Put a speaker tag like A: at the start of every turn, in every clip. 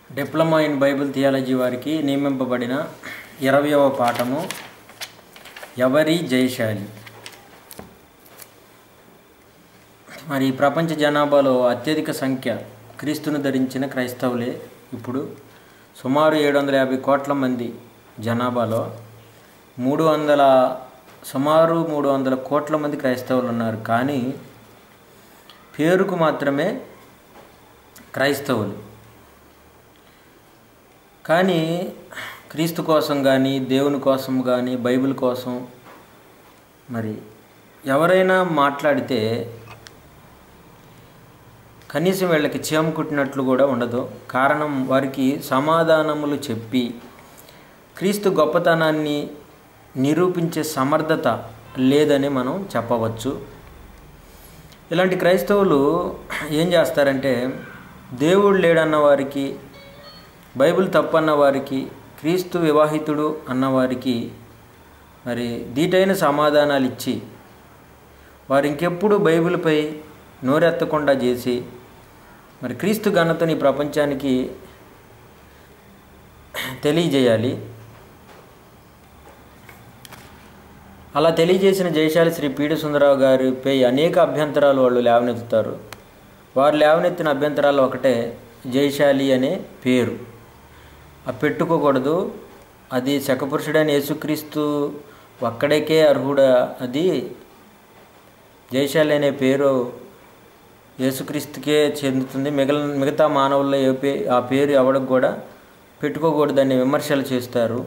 A: diploma in Bible theology వారికి నియమింపబడిన ఇరవయవ పాఠము ఎవరి జయశాలి మరి ప్రపంచ జనాభాలో అత్యధిక సంఖ్య క్రీస్తును ధరించిన క్రైస్తవులే ఇప్పుడు సుమారు ఏడు వందల యాభై కోట్ల మంది జనాభాలో మూడు వందల సుమారు మూడు వందల కోట్ల మంది క్రైస్తవులు ఉన్నారు కానీ పేరుకు మాత్రమే క్రైస్తవులు కానీ క్రీస్తు కోసం కానీ దేవుని కోసం కానీ బైబిల్ కోసం మరి ఎవరైనా మాట్లాడితే కనీసం వీళ్ళకి చీమ కుట్టినట్లు కూడా ఉండదు కారణం వారికి సమాధానములు చెప్పి క్రీస్తు గొప్పతనాన్ని నిరూపించే సమర్థత లేదని మనం చెప్పవచ్చు ఇలాంటి క్రైస్తవులు ఏం చేస్తారంటే దేవుడు లేడన్న వారికి బైబిల్ తప్పన్న వారికి క్రీస్తు వివాహితుడు అన్నవారికి మరి దీటైన సమాధానాలు ఇచ్చి వారు ఇంకెప్పుడు బైబిల్పై నోరెత్తకుండా చేసి మరి క్రీస్తు ఘనతని ప్రపంచానికి తెలియజేయాలి అలా తెలియజేసిన జయశాలి శ్రీ పీడి సుందరరావు గారిపై అనేక అభ్యంతరాలు వాళ్ళు లేవనెత్తుతారు వారు లేవనెత్తిన అభ్యంతరాలు ఒకటే జయశాలి అనే పేరు ఆ పెట్టుకోకూడదు అది శకపురుషుడైన యేసుక్రీస్తు ఒక్కడికే అర్హుడా అది జయశాలి అనే పేరు యేసుక్రీస్తుకే చెందుతుంది మిగిలిన మిగతా మానవుల్లో ఏ పే ఆ పేరు ఎవరికి కూడా పెట్టుకోకూడదని విమర్శలు చేస్తారు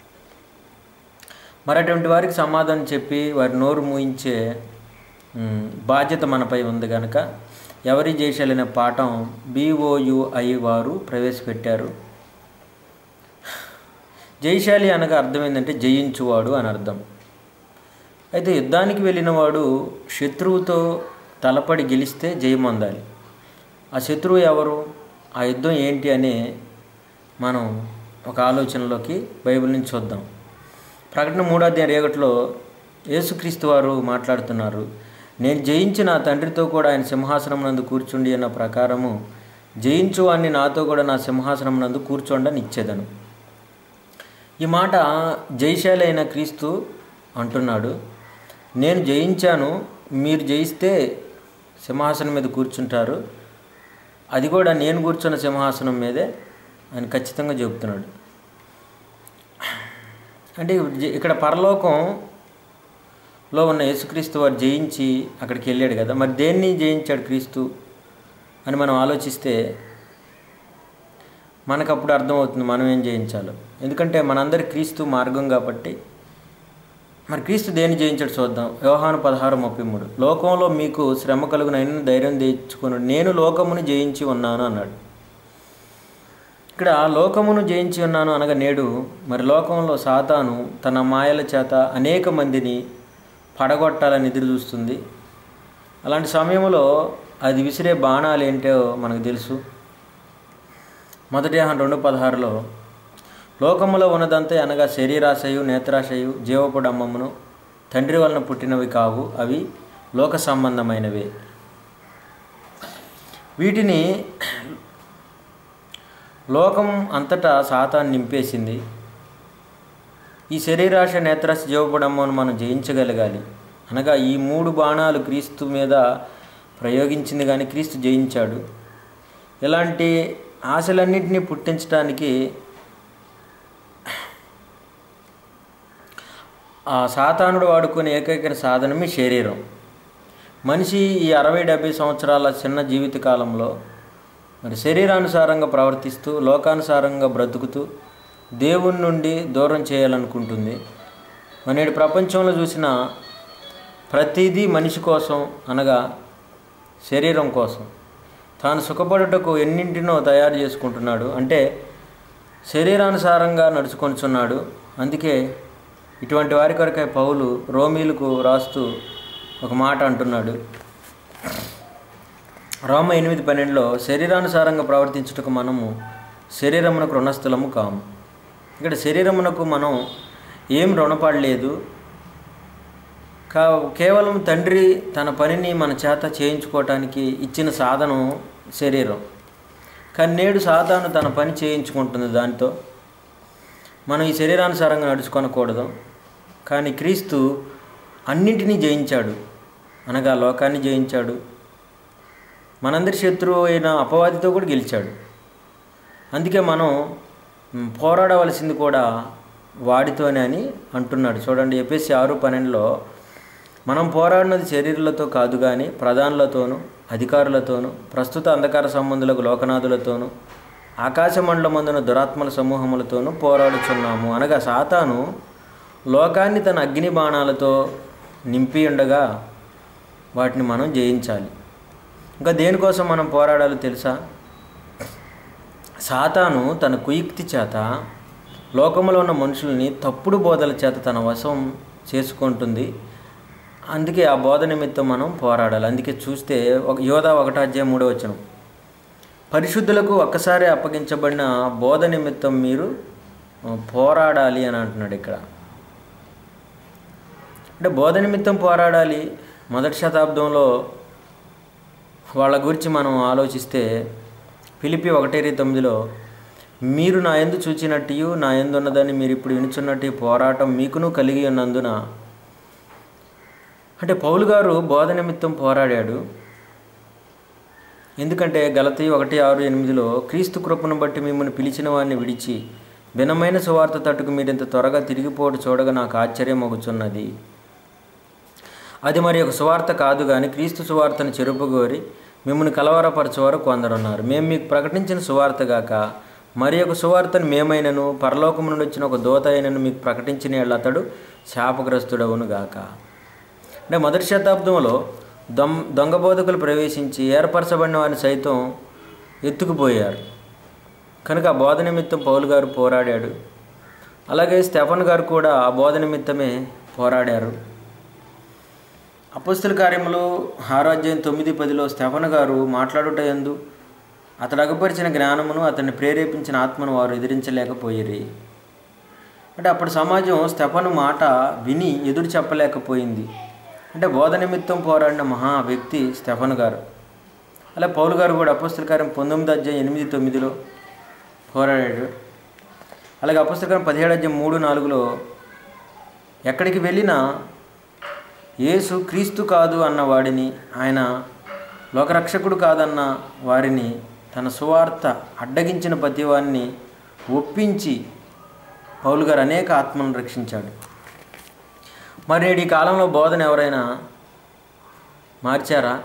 A: మరి అటువంటి వారికి సమాధానం చెప్పి వారి నోరు మూయించే బాధ్యత మనపై ఉంది కనుక ఎవరి జయశాలనే పాఠం బీఓయుఐ వారు ప్రవేశపెట్టారు జయశాలి అనగా అర్థం ఏంటంటే జయించువాడు అని అర్థం అయితే యుద్ధానికి వెళ్ళినవాడు శత్రువుతో తలపడి గెలిస్తే జయం పొందాలి ఆ శత్రువు ఎవరు ఆ యుద్ధం ఏంటి అనే మనం ఒక ఆలోచనలోకి బైబిల్ నుంచి చూద్దాం ప్రకటన మూడాధ్యాయ రేగట్లో యేసుక్రీస్తు వారు మాట్లాడుతున్నారు నేను జయించి నా తండ్రితో కూడా ఆయన సింహాసనం నందు కూర్చుండి అన్న ప్రకారము జయించు వాడిని నాతో కూడా నా సింహాసనం నందు కూర్చోండని ఇచ్చేదను ఈ మాట జయశాలి అయిన క్రీస్తు అంటున్నాడు నేను జయించాను మీరు జయిస్తే సింహాసనం మీద కూర్చుంటారు అది కూడా నేను కూర్చున్న సింహాసనం మీదే ఆయన ఖచ్చితంగా చెబుతున్నాడు అంటే ఇక్కడ పరలోకంలో ఉన్న యేసుక్రీస్తు వారు జయించి అక్కడికి వెళ్ళాడు కదా మరి దేన్ని జయించాడు క్రీస్తు అని మనం ఆలోచిస్తే మనకు అప్పుడు అర్థమవుతుంది మనం ఏం జయించాలో ఎందుకంటే మనందరి క్రీస్తు మార్గం కాబట్టి మరి క్రీస్తు దేన్ని జయించాడు చూద్దాం వ్యవహాను పదహారు ముప్పై మూడు లోకంలో మీకు శ్రమ కలుగునైన ధైర్యం తెచ్చుకుని నేను లోకమును జయించి ఉన్నాను అన్నాడు ఇక్కడ లోకమును జయించి ఉన్నాను అనగా నేడు మరి లోకంలో సాతాను తన మాయల చేత అనేక మందిని పడగొట్టాలని ఎదురు చూస్తుంది అలాంటి సమయంలో అది విసిరే బాణాలు ఏంటో మనకు తెలుసు మొదటి రెండు పదహారులో లోకములో ఉన్నదంతా అనగా శరీరాశయు నేత్రాశయు జీవపుడమ్మమును తండ్రి వలన పుట్టినవి కావు అవి లోక సంబంధమైనవే వీటిని లోకం అంతటా సాతాన్ని నింపేసింది ఈ శరీరాశ నేత్రాశ జీవపుడమ్మను మనం జయించగలగాలి అనగా ఈ మూడు బాణాలు క్రీస్తు మీద ప్రయోగించింది కానీ క్రీస్తు జయించాడు ఇలాంటి ఆశలన్నింటినీ పుట్టించడానికి ఆ సాతానుడు వాడుకునే ఏకైక సాధనమే శరీరం మనిషి ఈ అరవై డెబ్బై సంవత్సరాల చిన్న జీవిత కాలంలో మరి శరీరానుసారంగా ప్రవర్తిస్తూ లోకానుసారంగా బ్రతుకుతూ దేవుని నుండి దూరం చేయాలనుకుంటుంది నేడు ప్రపంచంలో చూసిన ప్రతిదీ మనిషి కోసం అనగా శరీరం కోసం తాను సుఖపడుటకు ఎన్నింటినో తయారు చేసుకుంటున్నాడు అంటే శరీరానుసారంగా నడుచుకొనిచున్నాడు అందుకే ఇటువంటి వారి కొరకై పౌలు రోమీలకు రాస్తూ ఒక మాట అంటున్నాడు రోమ ఎనిమిది పన్నెండులో శరీరానుసారంగా ప్రవర్తించుటకు మనము శరీరమునకు రుణస్థలము కాము ఇక్కడ శరీరమునకు మనం ఏం రుణపడలేదు కా కేవలం తండ్రి తన పనిని మన చేత చేయించుకోవటానికి ఇచ్చిన సాధనం శరీరం కానీ నేడు సాతాను తన పని చేయించుకుంటుంది దానితో మనం ఈ శరీరానుసారంగా నడుచుకొనకూడదు కానీ క్రీస్తు అన్నింటినీ జయించాడు అనగా లోకాన్ని జయించాడు మనందరి శత్రువు అయిన అపవాదితో కూడా గెలిచాడు అందుకే మనం మ్, పోరాడవలసింది కూడా వాడితోనే అని అంటున్నాడు చూడండి ఎపిఎస్సి ఆరు పన్నెండులో మనం పోరాడినది శరీరాలతో కాదు కానీ ప్రధానులతోనూ అధికారులతోనూ ప్రస్తుత అంధకార సంబంధులకు లోకనాథులతోనూ ఆకాశమండలమందున దురాత్మల సమూహములతోనూ పోరాడుచున్నాము అనగా సాతాను లోకాన్ని తన అగ్ని బాణాలతో నింపి ఉండగా వాటిని మనం జయించాలి ఇంకా దేనికోసం మనం పోరాడాలో తెలుసా సాతాను తన కుయుక్తి చేత లోకంలో ఉన్న మనుషుల్ని తప్పుడు బోధల చేత తన వశం చేసుకుంటుంది అందుకే ఆ బోధ నిమిత్తం మనం పోరాడాలి అందుకే చూస్తే ఒక యోధ ఒకటో అధ్యాయం మూడో వచనం పరిశుద్ధులకు ఒక్కసారి అప్పగించబడిన బోధ నిమిత్తం మీరు ఆ, పోరాడాలి అని అంటున్నాడు ఇక్కడ అంటే బోధ నిమిత్తం పోరాడాలి మొదటి శతాబ్దంలో వాళ్ళ గురించి మనం ఆలోచిస్తే పిలిపి ఒకటి తొమ్మిదిలో మీరు నా ఎందు చూచినట్టు నా ఎందు ఉన్నదని మీరు ఇప్పుడు వినుచున్నట్టు పోరాటం మీకును కలిగి ఉన్నందున అంటే పౌలు గారు బోధ నిమిత్తం పోరాడాడు ఎందుకంటే గలతీ ఒకటి ఆరు ఎనిమిదిలో క్రీస్తు కృపను బట్టి మిమ్మల్ని పిలిచిన వారిని విడిచి భిన్నమైన సువార్త తట్టుకు మీరు ఇంత త్వరగా తిరిగిపోవట చూడగా నాకు ఆశ్చర్యం అవుతున్నది అది మరి ఒక సువార్త కాదు కానీ క్రీస్తు సువార్తను చెరుపుగోరి మిమ్మల్ని కలవరపరచేవారు కొందరున్నారు మేము మీకు ప్రకటించిన సువార్త గాక మరి ఒక సువార్తను మేమైనను పరలోకము నుండి వచ్చిన ఒక దోత అయినను మీకు ప్రకటించిన ఎడల అతడు శాపగ్రస్తుడవును గాక అంటే మొదటి శతాబ్దంలో దొం దొంగ బోధకులు ప్రవేశించి ఏర్పరచబడిన వారిని సైతం ఎత్తుకుపోయారు కనుక ఆ బోధ నిమిత్తం పౌలు గారు పోరాడాడు అలాగే స్టెఫన్ గారు కూడా ఆ బోధ నిమిత్తమే పోరాడారు అపస్తుల కార్యములు ఆరాధ్యాయం తొమ్మిది పదిలో స్టెఫన్ గారు మాట్లాడుట ఎందు అతడు అగపరిచిన జ్ఞానమును అతన్ని ప్రేరేపించిన ఆత్మను వారు ఎదిరించలేకపోయిరి అంటే అప్పుడు సమాజం స్టెఫను మాట విని ఎదురు చెప్పలేకపోయింది అంటే బోధ నిమిత్తం పోరాడిన మహా వ్యక్తి స్టెఫన్ గారు అలా పౌలు గారు కూడా అపస్తుల కార్యం పంతొమ్మిది అధ్యాయం ఎనిమిది తొమ్మిదిలో పోరాడాడు అలాగే అపస్తుల కార్యం పదిహేడు అధ్యాయం మూడు నాలుగులో ఎక్కడికి వెళ్ళినా యేసు క్రీస్తు కాదు అన్న వాడిని ఆయన లోకరక్షకుడు కాదన్న వారిని తన సువార్త అడ్డగించిన ప్రతివాన్ని ఒప్పించి పౌలు గారు అనేక ఆత్మలను రక్షించాడు మరి నేడు ఈ కాలంలో బోధన ఎవరైనా మార్చారా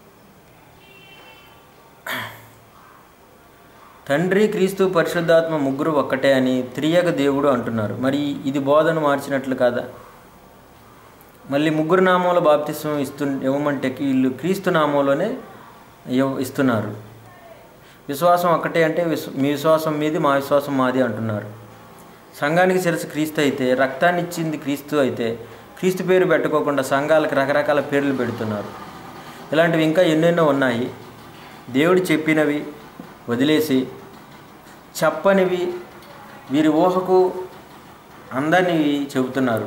A: తండ్రి క్రీస్తు పరిశుద్ధాత్మ ముగ్గురు ఒక్కటే అని త్రియక దేవుడు అంటున్నారు మరి ఇది బోధన మార్చినట్లు కాదా మళ్ళీ ముగ్గురు నామంలో బాప్తిస్వం ఇస్తు ఇవ్వమంటే వీళ్ళు క్రీస్తు నామంలోనే ఇవ్వ ఇస్తున్నారు విశ్వాసం ఒక్కటే అంటే విశ్వ మీ విశ్వాసం మీది మా విశ్వాసం మాది అంటున్నారు సంఘానికి శిరస్సు క్రీస్తు అయితే రక్తాన్ని ఇచ్చింది క్రీస్తు అయితే క్రీస్తు పేరు పెట్టుకోకుండా సంఘాలకు రకరకాల పేర్లు పెడుతున్నారు ఇలాంటివి ఇంకా ఎన్నెన్నో ఉన్నాయి దేవుడు చెప్పినవి వదిలేసి చెప్పనివి వీరి ఊహకు అందనివి చెబుతున్నారు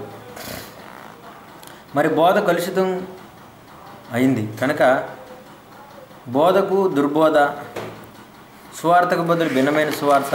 A: మరి బోధ కలుషితం అయింది కనుక బోధకు దుర్బోధ సువార్తకు బదులు భిన్నమైన సువార్త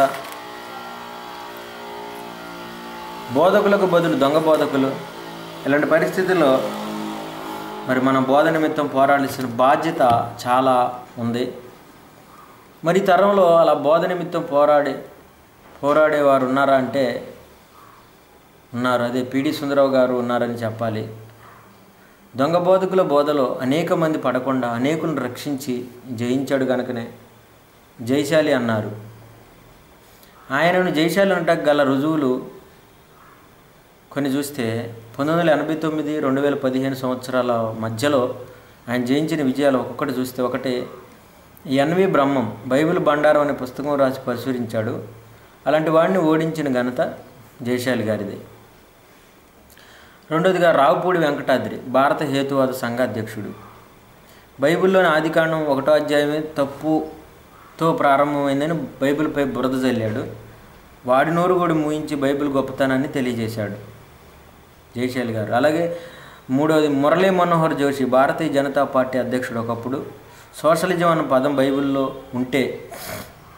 A: బోధకులకు బదులు దొంగ బోధకులు ఇలాంటి పరిస్థితుల్లో మరి మన బోధ నిమిత్తం పోరాడాల్సిన బాధ్యత చాలా ఉంది మరి ఈ తరంలో అలా బోధ నిమిత్తం పోరాడే పోరాడేవారు ఉన్నారా అంటే ఉన్నారు అదే పిడి సుందరరావు గారు ఉన్నారని చెప్పాలి దొంగ బోధకుల బోధలో అనేక మంది పడకుండా అనేకులను రక్షించి జయించాడు కనుకనే జయశాలి అన్నారు ఆయనను జయశాలి అంటకు గల రుజువులు కొన్ని చూస్తే పంతొమ్మిది వందల ఎనభై తొమ్మిది రెండు వేల పదిహేను సంవత్సరాల మధ్యలో ఆయన జయించిన విజయాలు ఒక్కొక్కటి చూస్తే ఒకటి ఎన్వి బ్రహ్మం బైబిల్ బండారం అనే పుస్తకం రాసి పరిశీలించాడు అలాంటి వాడిని ఓడించిన ఘనత జయశాలి గారిది రెండోదిగా రావుపూడి వెంకటాద్రి భారత హేతువాద సంఘ అధ్యక్షుడు బైబిల్లోని ఆదికాండం ఒకటో అధ్యాయమే తప్పుతో ప్రారంభమైందని బైబిల్పై బురద చల్లాడు వాడి నోరు కూడా మూయించి బైబిల్ గొప్పతనాన్ని తెలియజేశాడు జయశాలి గారు అలాగే మూడవది మురళీ మనోహర్ జోషి భారతీయ జనతా పార్టీ అధ్యక్షుడు ఒకప్పుడు సోషలిజం అన్న పదం బైబిల్లో ఉంటే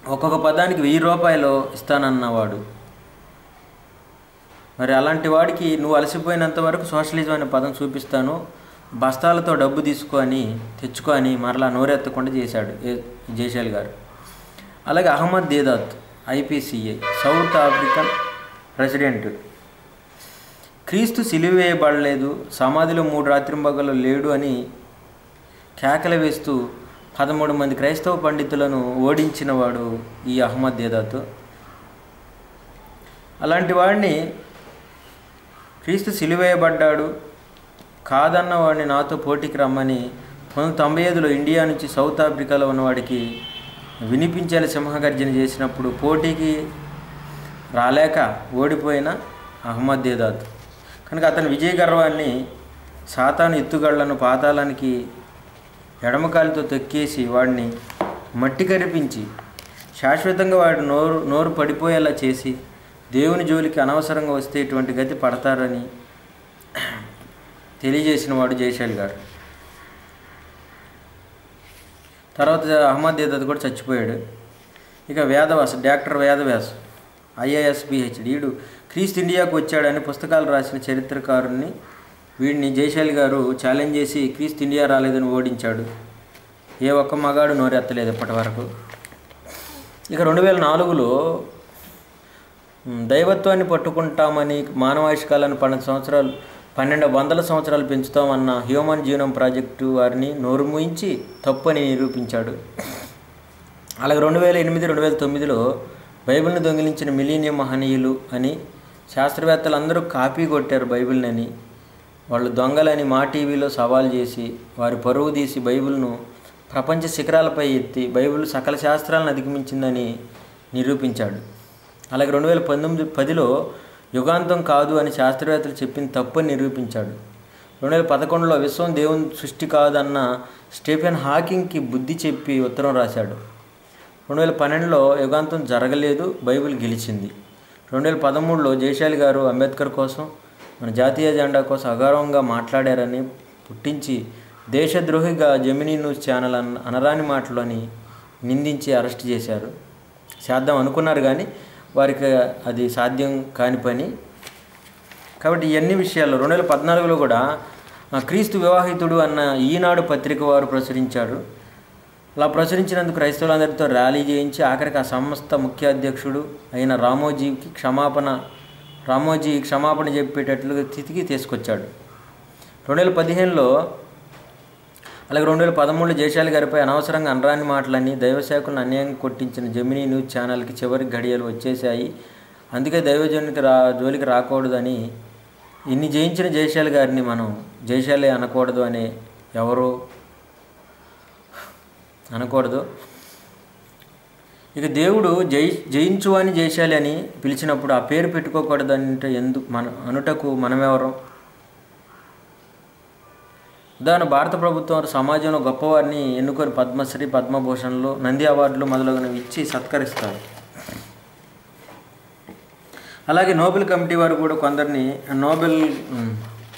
A: ఒక్కొక్క పదానికి వెయ్యి రూపాయలు ఇస్తానన్నవాడు మరి అలాంటి వాడికి నువ్వు అలసిపోయినంత వరకు సోషలిజం అనే పదం చూపిస్తాను బస్తాలతో డబ్బు తీసుకొని తెచ్చుకొని మరలా నోరెత్తకుండా చేశాడు ఏ- జైశాల్ గారు అలాగే Ahmed Deedat IPCA South African president క్రీస్తు సిలివేయబడలేదు సమాధిలో మూడు రాత్రింబగలు లేడు అని కేకలు వేస్తూ పదమూడు మంది క్రైస్తవ పండితులను ఓడించిన వాడు ఈ అహ్మద్ దేదాత్ అలాంటి వాడిని క్రీస్తు సిలువేయబడ్డాడు కాదన్న వాడిని నాతో పోటీకి రమ్మని పంతొమ్మిది తొంభై ఐదులో ఇండియా నుంచి సౌత్ ఆఫ్రికాలో ఉన్నవాడికి వినిపించేలా సింహగర్జన చేసినప్పుడు పోటీకి రాలేక ఓడిపోయిన అహ్మద్ దేదాత్ కనుక అతని విజయ గర్వాన్ని సాతాను ఎత్తుగళ్లను పాతాళానికి ఎడమకాలితో తొక్కేసి వాడిని మట్టి కరిపించి శాశ్వతంగా వాడు నోరు నోరు పడిపోయేలా చేసి దేవుని జోలికి అనవసరంగా వస్తే ఇటువంటి గతి పడతారని తెలియజేసిన వాడు జయశాల్ గారు తర్వాత అహ్మద్ దేదత్ కూడా చచ్చిపోయాడు ఇక Vedavyas doctor Vedavyas IAS PhD వీడు క్రీస్తు ఇండియాకు వచ్చాడని పుస్తకాలు రాసిన చరిత్రకారుణ్ణి వీడిని జయశాలి గారు ఛాలెంజ్ చేసి క్రీస్తు ఇండియా రాలేదని ఓడించాడు ఏ ఒక్క మగాడు నోరెత్తలేదు ఇప్పటి వరకు ఇక రెండు వేల నాలుగులో ఉమ్, దైవత్వాన్ని పట్టుకుంటామని మానవాయుష్కాలను పన్నెండు సంవత్సరాలు పన్నెండు వందల సంవత్సరాలు పెంచుతామన్న హ్యూమన్ జీనోమ్ ప్రాజెక్టు వారిని నోరు మూయించి తప్పని నిరూపించాడు అలాగే రెండు వేల ఎనిమిది రెండు వేల తొమ్మిదిలో బైబిల్ని దొంగిలించిన మిలీనియం మహనీయులు అని శాస్త్రవేత్తలు అందరూ కాపీ కొట్టారు బైబిల్ని అని వాళ్ళు దొంగలని మా టీవీలో సవాల్ చేసి వారి పరువు తీసి బైబిల్ను ప్రపంచ శిఖరాలపై ఎత్తి బైబిల్ సకల శాస్త్రాలను అధిగమించిందని నిరూపించాడు అలాగే రెండు వేల పంతొమ్మిది పదిలో యుగాంతం కాదు అని శాస్త్రవేత్తలు చెప్పింది తప్పని నిరూపించాడు రెండు వేల పదకొండులో విశ్వం దేవుని సృష్టి కాదన్న స్టీఫెన్ హాకింగ్కి బుద్ధి చెప్పి ఉత్తరం రాశాడు రెండు వేల పన్నెండులో యుగాంతం జరగలేదు బైబిల్ గెలిచింది రెండు వేల పదమూడులో జయశాలి గారు అంబేద్కర్ కోసం మన జాతీయ జెండా కోసం అగౌరవంగా మాట్లాడారని పుట్టించి దేశద్రోహిగా జమినీ న్యూస్ ఛానల్ అన్న అనరాని మాటలని నిందించి అరెస్ట్ చేశారు చేద్దాం అనుకున్నారు కానీ వారికి అది సాధ్యం కాని పని కాబట్టి ఇవన్నీ విషయాల్లో రెండు వేల పద్నాలుగులో కూడా ఆ, క్రీస్తు వివాహితుడు అన్న ఈనాడు పత్రిక వారు ప్రచురించారు అలా ప్రచురించినందుకు క్రైస్తవులందరితో ర్యాలీ చేయించి ఆఖరికి ఆ సంస్థ ముఖ్య అధ్యక్షుడు అయిన రామోజీకి క్షమాపణ రామోజీ క్షమాపణ చెప్పేటట్లుగా స్థితికి తీసుకొచ్చాడు రెండు వేల పదిహేనులో అలాగే రెండు వేల పదమూడులో జయశాలి గారిపై అనవసరంగా అనరాని మాటలని దైవశాఖలను అన్యాయంగా కొట్టించిన జమినీ న్యూస్ ఛానల్కి చివరి ఘడియలు వచ్చేసాయి అందుకే దైవజనునికి రా జోలికి రాకూడదని ఇన్ని జయించిన జయశాలి గారిని మనం జయశాలి అనకూడదు అనే ఎవరు అనకూడదు ఇక దేవుడు జై జయించు అని జయశాలి అని పిలిచినప్పుడు ఆ పేరు పెట్టుకోకూడదు అంటే ఎందుకు మన అనుటకు మనమెవరం ఉదాహరణ భారత ప్రభుత్వం వారు సమాజంలో గొప్పవారిని ఎన్నుకొని పద్మశ్రీ పద్మభూషణ్లు నంది అవార్డులు మొదలగునవి ఇచ్చి సత్కరిస్తారు అలాగే నోబెల్ కమిటీ వారు కూడా కొందరిని నోబెల్ ఉమ్,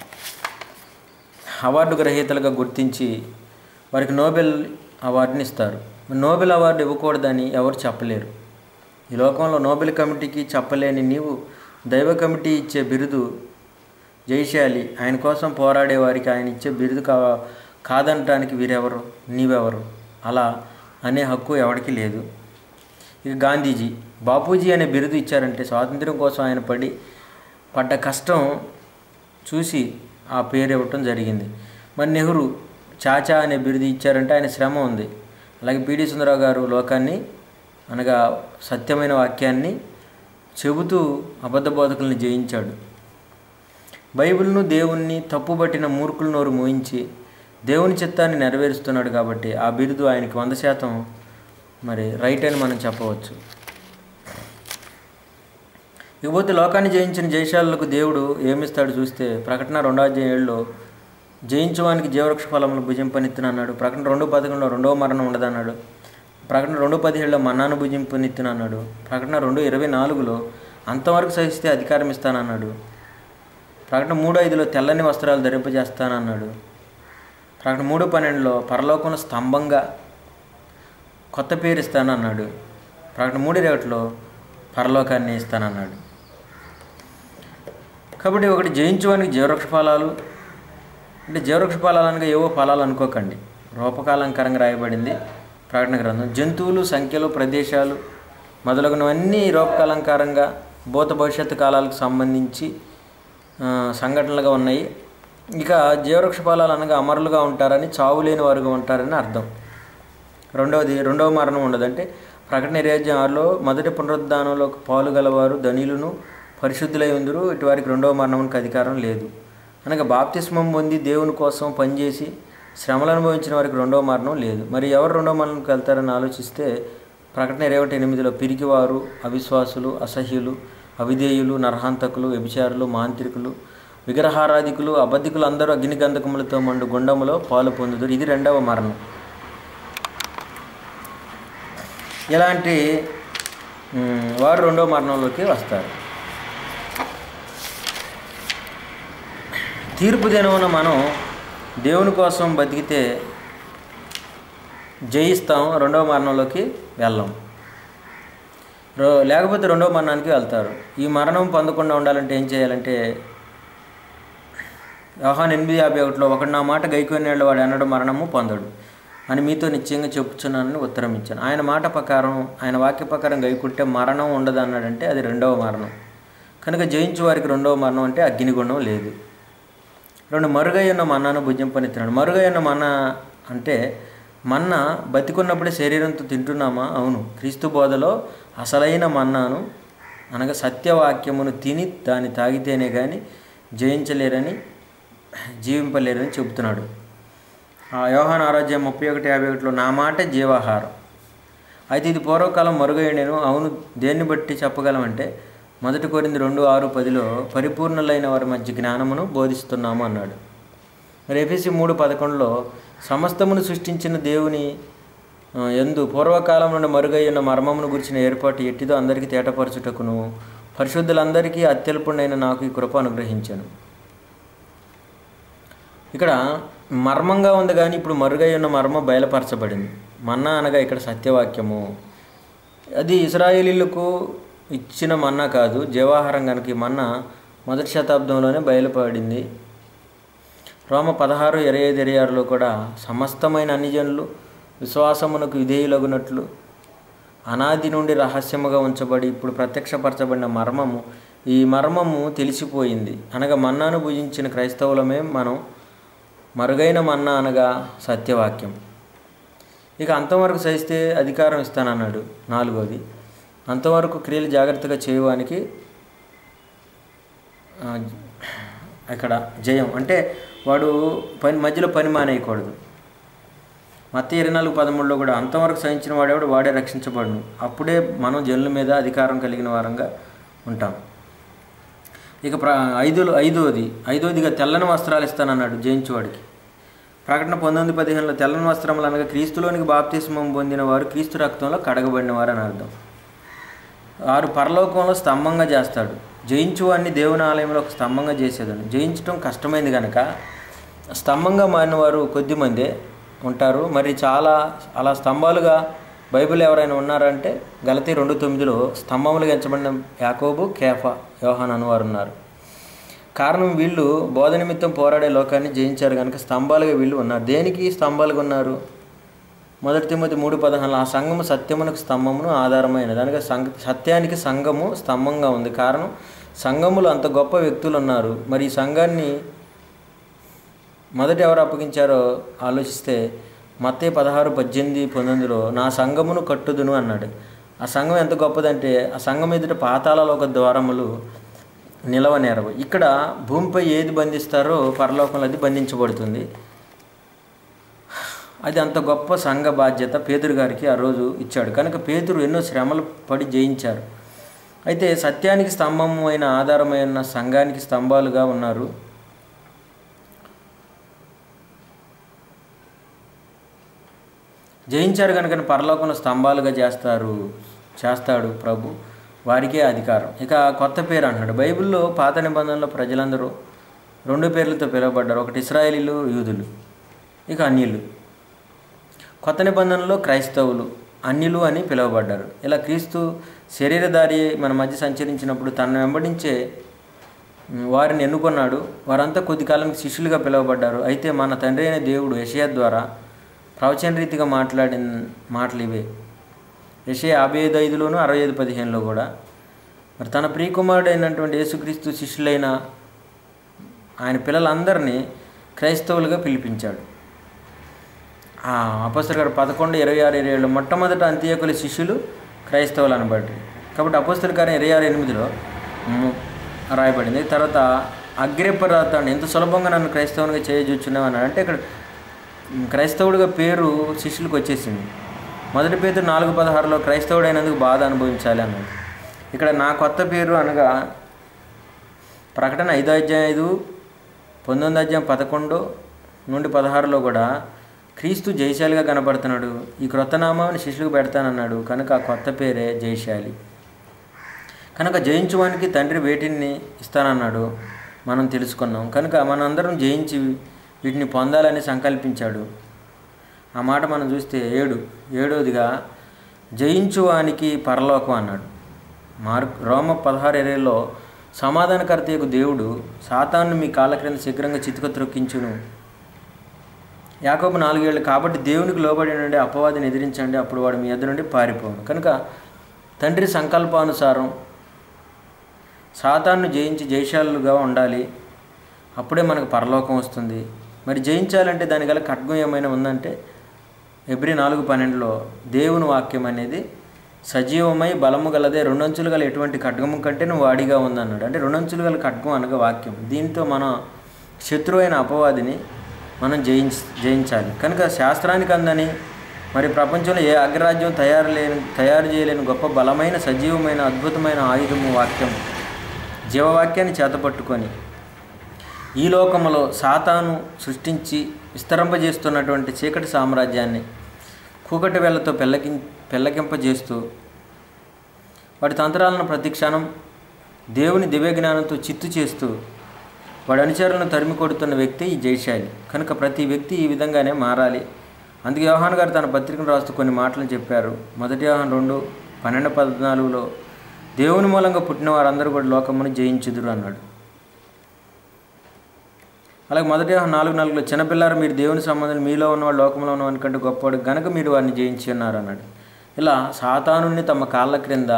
A: అవార్డు గ్రహీతలుగా గుర్తించి వారికి నోబెల్ అవార్డుని ఇస్తారు నోబెల్ అవార్డు ఇవ్వకూడదని ఎవరు చెప్పలేరు ఈ లోకంలో నోబెల్ కమిటీకి చెప్పలేని నీవు దైవ కమిటీ ఇచ్చే బిరుదు జయశాలి ఆయన కోసం పోరాడే వారికి ఆయన ఇచ్చే బిరుదు కా కాదనటానికి వీరెవరు నీవెవరు అలా అనే హక్కు ఎవరికి లేదు ఇక గాంధీజీ బాపూజీ అనే బిరుదు ఇచ్చారంటే స్వాతంత్ర్యం కోసం ఆయన పడి పడ్డ కష్టం చూసి ఆ పేరు ఇవ్వటం జరిగింది మరి నెహ్రూ చాచా అనే బిరుదు ఇచ్చారంటే ఆయన శ్రమ ఉంది అలాగే పిడి సుందరరావు గారు లోకాన్ని అనగా సత్యమైన వాక్యాన్ని చెబుతూ అబద్ధ బోధకుల్ని జయించాడు బైబిల్ను దేవుణ్ణి తప్పుబట్టిన మూర్ఖుల నోరు మోయించి దేవుని చిత్తాన్ని నెరవేరుస్తున్నాడు కాబట్టి ఆ బిరుదు ఆయనకి వంద శాతం మరి రైట్ అని మనం చెప్పవచ్చు ఇకపోతే లోకాన్ని జయించిన జయశాలకు దేవుడు ఏమిస్తాడు చూస్తే ప్రకటన రెండవ ఏళ్ళలో జయించడానికి జీవవృక్ష ఫలములు భుజింపనిత్తున అన్నాడు ప్రకటన రెండు పదకొండులో రెండవ మరణం ఉండదన్నాడు ప్రకటన రెండు పదిహేడులో మన్నాను భుజింపనిత్తున అన్నాడు ప్రకటన రెండు ఇరవై నాలుగులో అంతవరకు సహిస్తే అధికారం ఇస్తానన్నాడు ప్రకటన మూడు ఐదులో తెల్లని వస్త్రాలు ధరింపజేస్తానన్నాడు ప్రకటన మూడు పన్నెండులో పరలోకంలో స్తంభంగా కొత్త పేరు ఇస్తానన్నాడు ప్రకటన మూడు ఇరవై ఒకటిలో పరలోకాన్ని ఇస్తానన్నాడు కాబట్టి ఒకటి జయించువానికి జీవవృక్ష ఫలాలు అంటే జీవవృక్ష ఫలాలు అనగా ఏవో ఫలాలు అనుకోకండి రూపకాలంకరంగా రాయబడింది ప్రకటన గ్రంథం జంతువులు సంఖ్యలు ప్రదేశాలు మొదలగునవన్నీ రూపకాలంకారంగా భూత భవిష్యత్తు కాలాలకు సంబంధించి ఆ, సంఘటనలుగా ఉన్నాయి ఇక జీవవృక్ష ఫలాలు అనగా అమరులుగా ఉంటారని చావు లేని వారుగా ఉంటారని అర్థం రెండవది రెండవ మరణం ఉండదు అంటే ప్రకటన రాజ్యం ఆరులో మొదటి పునరుద్ధానంలో పాలు గలవారు ధనిలును పరిశుద్ధులై ఉందరు ఇటు వారికి రెండవ మరణంకి అధికారం లేదు అనగా బాప్తిస్మం పొంది దేవుని కోసం పనిచేసి శ్రమలు అనుభవించిన వారికి రెండవ మరణం లేదు మరి ఎవరు రెండవ మరణంకి వెళ్తారని ఆలోచిస్తే ప్రకటన ఇరవై ఒకటి ఎనిమిదిలో పిరికివారు అవిశ్వాసులు అసహ్యులు అవిధేయులు నరహాంతకులు వ్యభిచారులు మాంత్రికులు విగ్రహారాధికులు అబద్ధికులు అందరూ అగ్నిగంధకములతో మండు గుండములో పాలు పొందుదురు ఇది రెండవ మరణం ఇలాంటి మ్, వారు రెండో మరణంలోకి వస్తారు తీర్పు దినమున మనం దేవుని కోసం బతికితే జయిస్తాం రెండవ మరణంలోకి వెళ్ళాం రో లేకపోతే రెండవ మరణానికి వెళ్తారు ఈ మరణం పొందకుండా ఉండాలంటే ఏం చేయాలంటే వ్యవహాన్ ఎనిమిది యాభై ఒకటిలో ఒకడు నా మాట గైకొనేళ్ళు వాడు అన్నడు మరణము పొందడు అని మీతో నిశ్చయంగా చెప్పుచున్నానని ఉత్తరం ఇచ్చాను ఆయన మాట ప్రకారం ఆయన వాక్య ప్రకారం గైకుంటే మరణం ఉండదు అన్నాడంటే అది రెండవ మరణం కనుక జయించు వారికి రెండవ మరణం అంటే అగ్నిగుండం లేదు రెండు మరుగై ఉన్న మన్నాను భుజింపనిస్తున్నాడు మరుగై ఉన్న మన్న అంటే మన్న బతికున్నప్పుడే శరీరంతో తింటున్నామా అవును క్రీస్తు బోధలో అసలైన మన్నాను అనగా సత్యవాక్యమును తిని దాన్ని తాగితేనే కానీ జయించలేరని జీవింపలేరని చెబుతున్నాడు ఆ యోహాన్ ఆరోగ్యం ముప్పై ఒకటి యాభై ఒకటిలో నా మాట జీవాహారం అయితే ఇది పూర్వకాలం మరుగైండెను అవును దేన్ని బట్టి చెప్పగలమంటే మొదటి కోరింది రెండు ఆరు పదిలో పరిపూర్ణులైన వారి మధ్య జ్ఞానమును బోధిస్తున్నాము అన్నాడు మరి ఎఫ్ఎసి మూడు పదకొండులో సమస్తమును సృష్టించిన దేవుని ఆ, ఎందు పూర్వకాలం నుండి మరుగై ఉన్న మర్మమును గురించిన ఏర్పాటు ఎట్టిదో అందరికీ తేటపరచుటకును పరిశుద్ధులందరికీ అత్యల్పుడైన నాకు ఈ కృప అనుగ్రహించాను ఇక్కడ మర్మంగా ఉంది కానీ ఇప్పుడు మరుగై ఉన్న మర్మం బయలుపరచబడింది మన్నా అనగా ఇక్కడ సత్యవాక్యము అది ఇస్రాయేలీలకు ఇచ్చిన మన్నా కాదు జీవాహారం కనుక ఈ మన్నా మొదటి శతాబ్దంలోనే బయలుపడింది రోమ పదహారు ఇరవై ఐదు ఇరవై ఆరులో కూడా సమస్తమైన అన్ని జనులు విశ్వాసమునకు విధేయులగునట్లు అనాది నుండి రహస్యముగా ఉంచబడి ఇప్పుడు ప్రత్యక్షపరచబడిన మర్మము ఈ మర్మము తెలిసిపోయింది అనగా మన్నాను భుజించిన క్రైస్తవులమే మనం మరుగైన మన్నా అనగా సత్యవాక్యం ఇక అంతవరకు సహిస్తే అధికారం ఇస్తానన్నాడు నాలుగోది అంతవరకు క్రియలు జాగ్రత్తగా చేయడానికి ఆ, ఇక్కడ జయం అంటే వాడు పని మధ్యలో పని మానేయకూడదు మత ఇరవై నాలుగు పదమూడులో కూడా అంతవరకు సహించిన వాడేవాడు వాడే రక్షించబడును అప్పుడే మనం జనుల మీద అధికారం కలిగిన వారంగా ఉంటాం ఇక ప్ర ఐదులో ఐదోది ఐదోదిగా తెల్లని వస్త్రాలు ఇస్తానన్నాడు జయించువాడికి ప్రకటన పంతొమ్మిది పదిహేనులో తెల్లని వస్త్రములు అనగా క్రీస్తులోనికి బాప్తిస్మం పొందిన వారు క్రీస్తు రక్తంలో కడగబడిన వారు అని అర్థం వారు పరలోకంలో స్తంభంగా చేస్తాడు జయించువాడిని దేవుని ఆలయంలో ఒక స్తంభంగా చేసేదాన్ని జయించడం కష్టమైంది కనుక స్తంభంగా మారిన వారు కొద్దిమందే ఉంటారు మరి చాలా అలా స్తంభాలుగా బైబిల్ ఎవరైనా ఉన్నారంటే గలతీ రెండు తొమ్మిదిలో స్తంభములుగా ఎంచబడిన యాకోబు కేఫా యోహాన్ అనువారు ఉన్నారు కారణం వీళ్ళు బోధ నిమిత్తం పోరాడే లోకాన్ని జయించారు కనుక స్తంభాలుగా వీళ్ళు ఉన్నారు దేనికి స్తంభాలుగా ఉన్నారు మొదటి తిమ్మతి మూడు పదహారులో ఆ సంఘము సత్యమునకు స్తంభమును ఆధారమైనది అనగా సంఘ సత్యానికి సంఘము స్తంభంగా ఉంది కారణం సంఘములు అంత గొప్ప వ్యక్తులు ఉన్నారు మరి ఈ సంఘాన్ని మొదట ఎవరు అప్పగించారో ఆలోచిస్తే మత్తే పదహారు పద్దెనిమిది పంతొమ్మిదిలో నా సంఘమును కట్టుదును అన్నాడు ఆ సంఘం ఎంత గొప్పదంటే ఆ సంఘం ఎదుట పాతాలలో ఒక ద్వారములు నిలవనేరవు ఇక్కడ భూమిపై ఏది బంధిస్తారో పరలోకంలో అది బంధించబడుతుంది అది అంత గొప్ప సంఘ బాధ్యత పేతురు గారికి ఆ రోజు ఇచ్చాడు కనుక పేతురు ఎన్నో శ్రమలు పడి జయించారు అయితే సత్యానికి స్తంభం అయిన ఆధారమైన సంఘానికి స్తంభాలుగా ఉన్నారు జయించారు కనుక పరలోకంలో స్తంభాలుగా చేస్తారు చేస్తాడు ప్రభు వారికే అధికారం ఇక కొత్త పేరు అంటున్నాడు బైబిల్లో పాత నిబంధనలో ప్రజలందరూ రెండు పేర్లతో పిలువబడ్డారు ఒకటి ఇస్రాయేలీలు యూదులు ఇక అన్యులు కొత్త నిబంధనలో క్రైస్తవులు అన్యులు అని పిలువబడ్డారు ఇలా క్రీస్తు శరీరధారి మన మధ్య సంచరించినప్పుడు తనను వెంబడించే ఉమ్, వారిని ఎన్నుకున్నాడు వారంతా కొద్ది కాలానికి శిష్యులుగా పిలువబడ్డారు అయితే మన తండ్రి అయిన దేవుడు యషయా ద్వారా ప్రవచన రీతిగా మాట్లాడిన మాటలు ఇవే యషయ యాభై ఐదు ఐదులోను అరవై ఐదు పదిహేనులో కూడా మరి తన ప్రియకుమారుడు అయినటువంటి యేసుక్రీస్తు శిష్యులైన ఆయన పిల్లలందరినీ క్రైస్తవులుగా పిలిపించాడు ఆ అపస్తుల గారు పదకొండు ఇరవై ఆరు ఇరవై ఏళ్ళు మొట్టమొదట అంత్యకుల శిష్యులు క్రైస్తవులు అనబడి కాబట్టి అపస్తుల గారు ఇరవై ఆరు ఎనిమిదిలో మ్, రాయబడింది తర్వాత అగ్రిపరాతాన్ని ఎంత సులభంగా నన్ను క్రైస్తవునిగా చేయజొచ్చున్నావు అన్నాడు అంటే ఇక్కడ మ్, క్రైస్తవుడిగా పేరు శిష్యులకు వచ్చేసింది మొదటి పేరు నాలుగు పదహారులో క్రైస్తవుడైనందుకు బాధ అనుభవించాలి అన్నాడు ఇక్కడ నా కొత్త పేరు అనగా ప్రకటన ఐదో అధ్యాయం ఐదు పంతొమ్మిది అధ్యాయం పదకొండు నుండి పదహారులో కూడా క్రీస్తు జయశాలిగా కనబడుతున్నాడు ఈ క్రొత్త నామాన్ని శిష్యులకు పెడతానన్నాడు కనుక ఆ కొత్త పేరే జయశాలి కనుక జయించువానికి తండ్రి వేటిని ఇస్తానన్నాడు మనం తెలుసుకున్నాం కనుక మనందరం జయించి వీటిని పొందాలని సంకల్పించాడు ఆ మాట మనం చూస్తే ఏడు ఏడోదిగా జయించువానికి పరలోకం అన్నాడు మార్క్ రోమ పదహారు ఇరవైలో సమాధానకర్త యొక్క దేవుడు సాతాను మీ కాళ్ళ క్రింద శీఘ్రంగా చితుక త్రొక్కించును యాకోబు నాలుగేళ్ళు కాబట్టి దేవునికి లోబడి నుండి అపవాదిని ఎదిరించండి అప్పుడు వాడు మీ ఎదురు నుండి పారిపోను కనుక తండ్రి సంకల్పానుసారం సాతాన్ని జయించి జయశాలుగా ఉండాలి అప్పుడే మనకు పరలోకం వస్తుంది మరి జయించాలంటే దాని గల ఖడ్గం ఏమైనా ఉందంటే ఎబ్రి నాలుగు పన్నెండులో దేవుని వాక్యం అనేది సజీవమై బలము గలదే రెండంచులు గల ఎటువంటి ఖడ్గము కంటే నువ్వు వాడిగా ఉందన్నాడు అంటే రెండంచులు గల ఖడ్గం అనగా వాక్యం దీంతో మన శత్రువైన అపవాదిని మనం జయించ జయించాలి కనుక శాస్త్రానికి అందని మరి ప్రపంచంలో ఏ అగ్రరాజ్యం తయారు లేని తయారు చేయలేని గొప్ప బలమైన సజీవమైన అద్భుతమైన ఆయుధము వాక్యం జీవవాక్యాన్ని చేతపట్టుకొని ఈ లోకములో సాతాను సృష్టించి విస్తరింపజేస్తున్నటువంటి చీకటి సామ్రాజ్యాన్ని కూకటి వేళ్లతో పెళ్ళకి పెళ్ళకింపజేస్తూ వాటి తంత్రాలను ప్రతి క్షణం దేవుని దివ్య జ్ఞానంతో చిత్తు చేస్తూ వాడి అనుచరులను తరిమి కొడుతున్న వ్యక్తి ఈ జయశాలి కనుక ప్రతి వ్యక్తి ఈ విధంగానే మారాలి అందుకే యోహాన్ గారు తన పత్రికను రాస్తూ కొన్ని మాటలు చెప్పారు మొదటి యోహాన్ రెండు పన్నెండు పద్నాలుగులో దేవుని మూలంగా పుట్టిన వారందరూ కూడా లోకమును జయించుదురు అన్నాడు అలాగే మొదటి యోహాను నాలుగు నాలుగులో చిన్నపిల్లారు మీరు దేవుని సంబంధం మీలో ఉన్నవాడు లోకంలో ఉన్నవాడి కంటే గొప్పవాడు గనక మీరు వారిని జయించి ఉన్నారు అన్నాడు ఇలా సాతానుని తమ కాళ్ళ క్రింద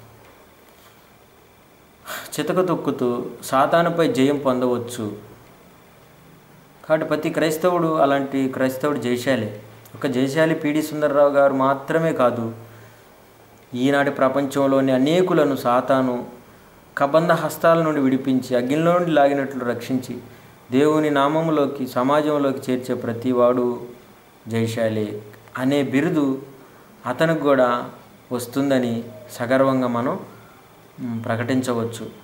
A: చితక తొక్కుతూ సాతానుపై జయం పొందవచ్చు కాబట్టి ప్రతి క్రైస్తవుడు అలాంటి క్రైస్తవుడు జయశాలి ఒక జయశాలి పీడి సుందరరావు గారు మాత్రమే కాదు ఈనాటి ప్రపంచంలోని అనేకులను సాతాను కబంధ హస్తాల నుండి విడిపించి అగ్నిలో నుండి లాగినట్లు రక్షించి దేవుని నామములోకి సమాజంలోకి చేర్చే ప్రతివాడు జయశాలి అనే బిరుదు అతనికి కూడా వస్తుందని సగర్వంగా మనం మ్, ప్రకటించవచ్చు